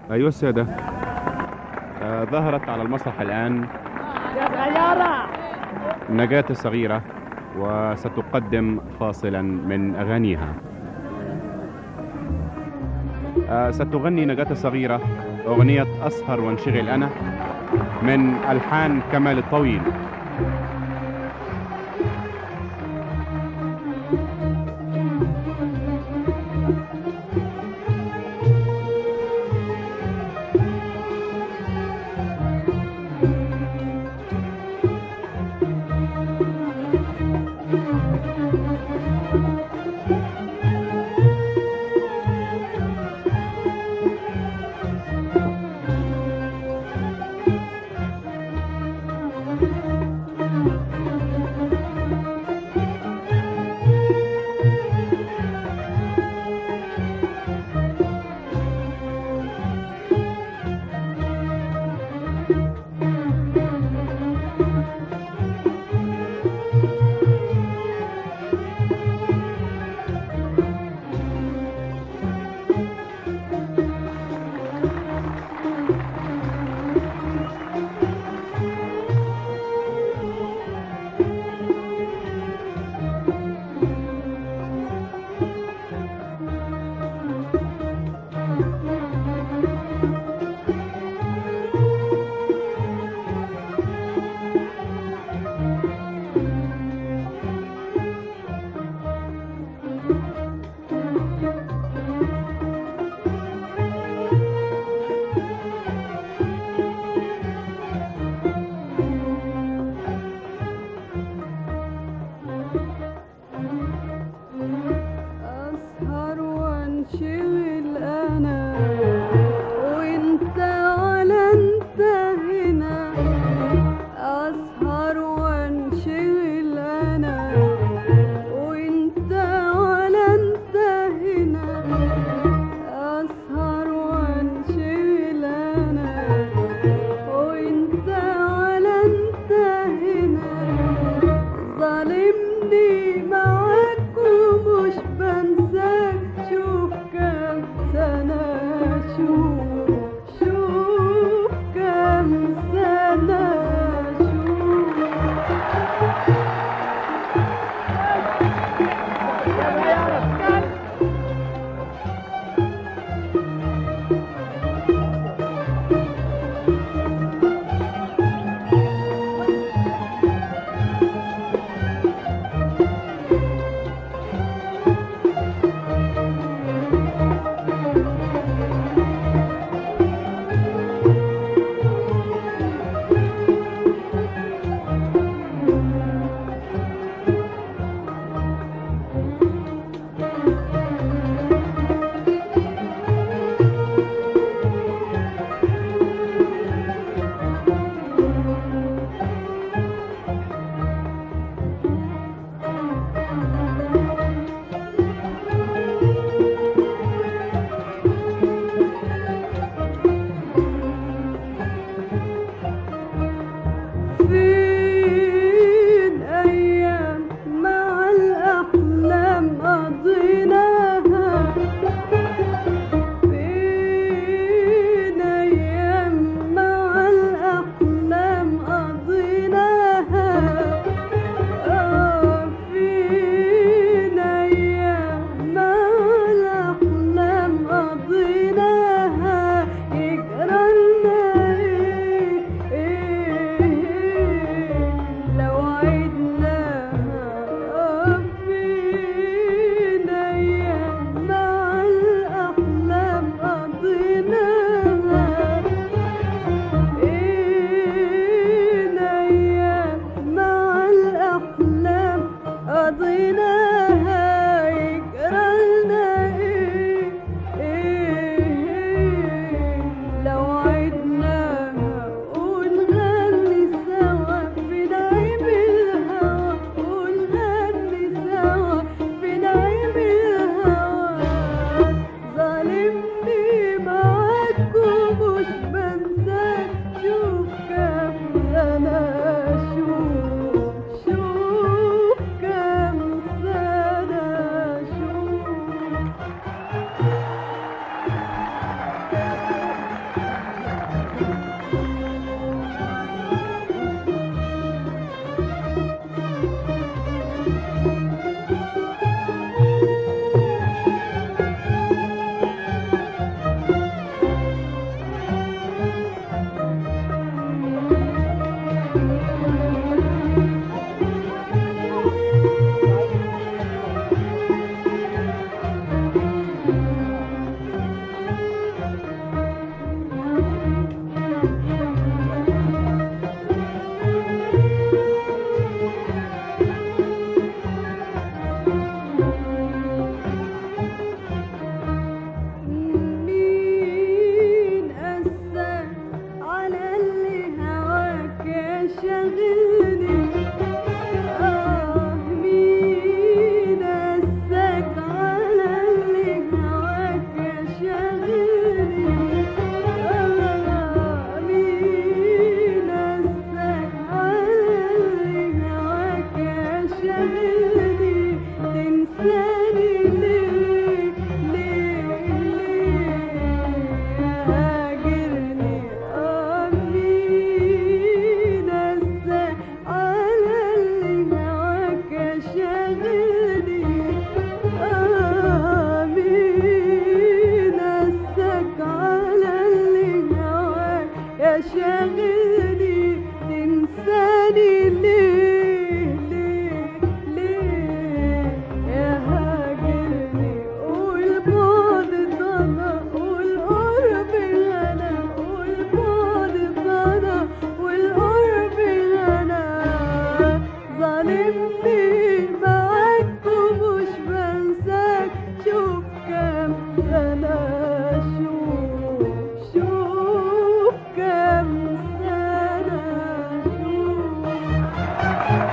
أيها السادة آه، ظهرت على المسرح الآن نجاة الصغيرة وستقدم فاصلا من أغانيها آه، ستغني نجاة الصغيرة أغنية أسهر وانشغل أنا من ألحان كمال الطويل أسهر وانشغل أنا وانت ولا انت هنا أسهر وانشغل أنا وانت ولا انت هنا أسهر وانشغل أنا وانت ولا انت هنا ظالمني معاك ومش بنساك شوف كام سنة شوف شوف كام سنة يا شاغلني تنساني ليه ليه ليه يا هاجرني والبعد ضنا والقرب غنى والبعد ضنا والقرب غنى ظالمني معاك ومش بنساك شوف كام سنة شوف شوف كام سنة شوف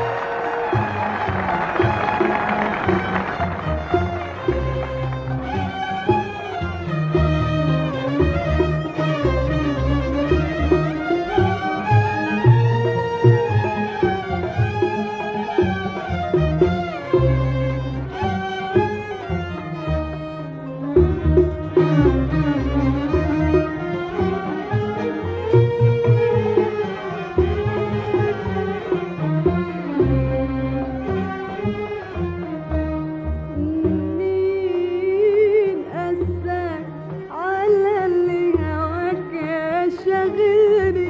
مين قساك على اللي هواك يا شاغلني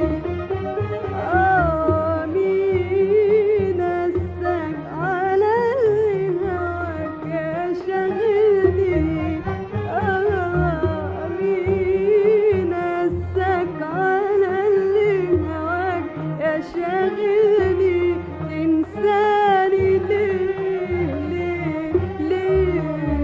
آه مين قساك على اللي هواك يا شاغلني آه مين قساك على اللي هواك يا شاغلني تنساني ليه ليه ليه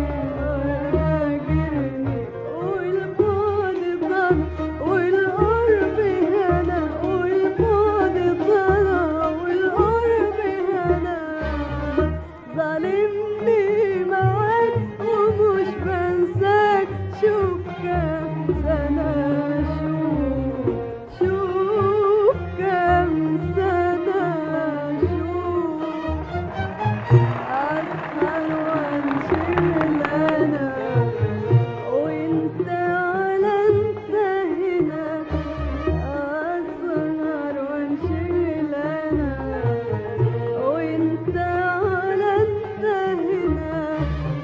هاجرني والبعد ضل والقرب هنا والبعد ضل والقرب هنا ظالمني معاك ومش بنساك شوف كام سنة شوف شوف كام سنة شوف أسهر وانشغل أنا وانت على انت هنا أسهر وانشغل أنا وانت على انت هنا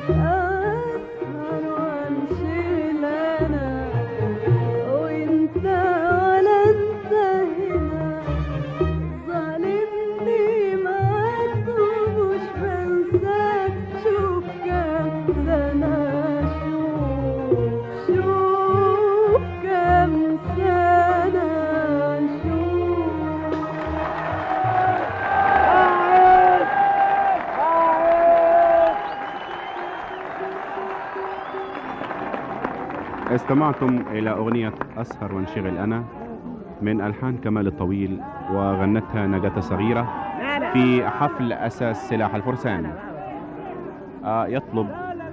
أسهر وانشغل أنا وانت على انت هنا ظالمني معاك ومش بنساك شوف كام سنة شوف شوف كام سنة شوف استمعتم إلى أغنية أسهر وانشغل أنا من ألحان كمال الطويل وغنتها نجاة صغيرة في حفل أساس سلاح الفرسان آه، يطلب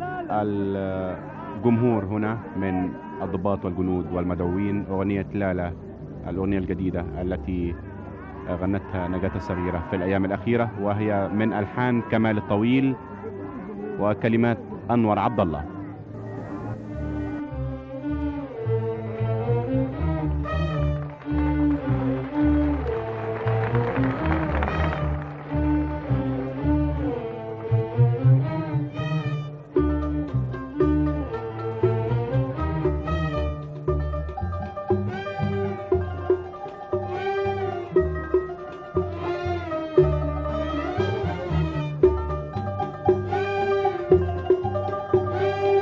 الجمهور هنا من الضباط والجنود والمدعوين أغنية لالا الأغنية الجديدة التي غنتها نجاة الصغيرة في الأيام الأخيرة وهي من ألحان كمال الطويل وكلمات أنور عبد الله Thank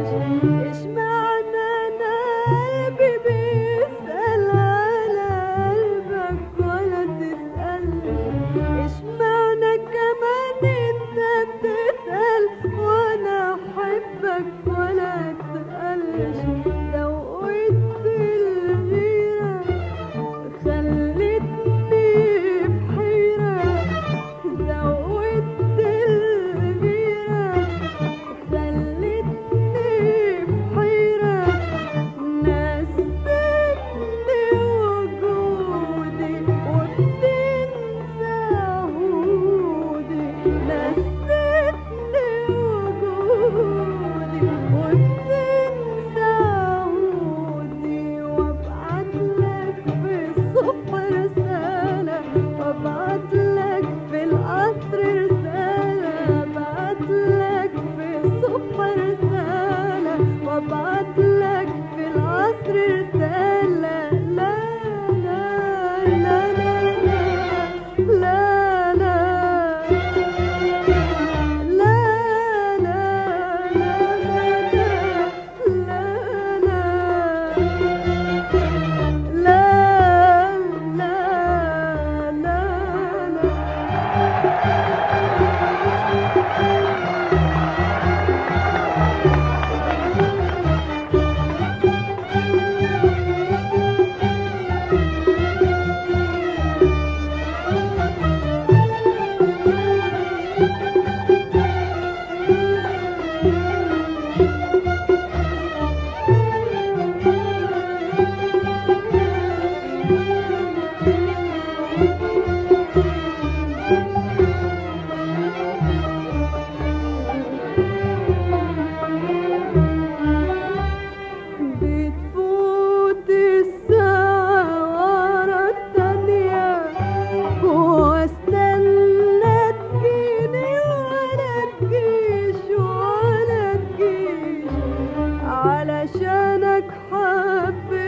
تسألش اشمعنى انا قلبي بيسأل على قلبك ولا تسألش اشمعنى كمان انت بتسأل وانا احبك ولا تسألش زودت الغيرة خلتني بحيرة زودت الغيرة خلتني بحيرة نسيتني وجودي وبتنسى عهودي نسيتني وجودي وبتنسى عهودي وابعتلك في الصبح رسالة وابعتلك في القطر رسالة ابعتلك في الصبح رسالة وابعتلك في العصر رسالة لا لا لا لا لا لا لا لا لا لا لا لا بتفوت الساعة ورا التانية واستنى تجيني ولا تجيش ولا تجيش علشانك حبيت